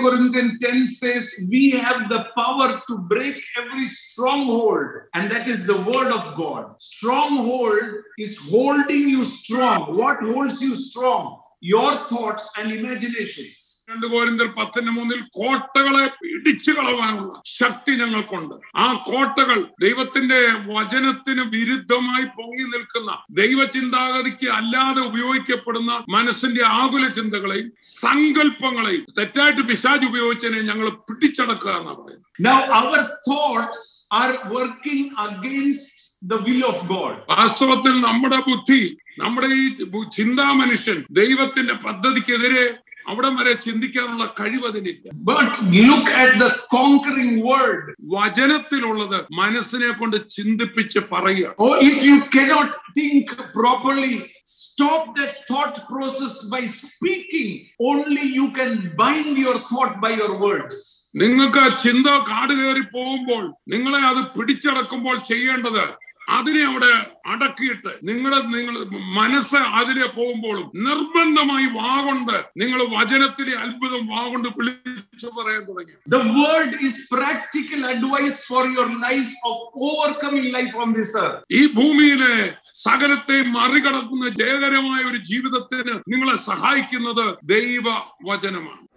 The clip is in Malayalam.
Corinthians 10 says, We have the power to break every stronghold, and that is the word of God. Stronghold is holding you strong. What holds you strong? Your thoughts and imaginations. രണ്ട് കോരിന്തർ പത്തിന്റെ മൂന്നിൽ കോട്ടകളെ പിടിച്ചു കളവാനുള്ള ശക്തി ഞങ്ങൾക്കുണ്ട് ആ കോട്ടകൾ ദൈവത്തിന്റെ വചനത്തിന് വിരുദ്ധമായി പൊങ്ങി നിൽക്കുന്ന ദൈവചിന്താഗതിക്ക് അല്ലാതെ ഉപയോഗിക്കപ്പെടുന്ന മനസ്സിന്റെ ആകുല ചിന്തകളെയും സങ്കല്പങ്ങളെയും തെറ്റായിട്ട് പിശാജ് ഉപയോഗിച്ചതിനെ ഞങ്ങൾ പിടിച്ചടക്കുക എന്നാണ് പറയുന്നത് Now, our thoughts are working against the will of God. വാസ്തവത്തിൽ നമ്മുടെ ബുദ്ധി നമ്മുടെ ഈ ബു- ചിന്താ മനുഷ്യൻ ദൈവത്തിന്റെ പദ്ധതിക്കെതിരെ അവിടം വരെ ചിന്തിക്കാനുള്ള കഴിവ് അതിനില്ല But look at the conquering word. വചനത്തിലുള്ളത് മനസ്സിനെ കൊണ്ട് ചിന്തിപ്പിച്ച് പറയുക Or if you cannot think properly, stop that thought process by speaking. Only you can bind your thought by your words. നിങ്ങൾക്ക് ചിന്ത കാട് കയറി പോകുമ്പോൾ നിങ്ങളെ അത് പിടിച്ചടക്കുമ്പോൾ ചെയ്യേണ്ടത് അതിനെ അവിടെ അടക്കിയിട്ട് നിങ്ങളുടെ നിങ്ങൾ മനസ്സ് അതിലെ പോകുമ്പോഴും നിർബന്ധമായി വാഗൊണ്ട് നിങ്ങൾ വചനത്തിലെ അത്ഭുതം വാഗൊണ്ട് വിളിച്ചു പറയാൻ തുടങ്ങി The word is practical advice for your life of overcoming life on this earth. ഈ ഭൂമിയിലെ സകലത്തെ മറികടക്കുന്ന ജയകരമായ ഒരു ജീവിതത്തിന് നിങ്ങളെ സഹായിക്കുന്നത് ദൈവ വചനമാണ്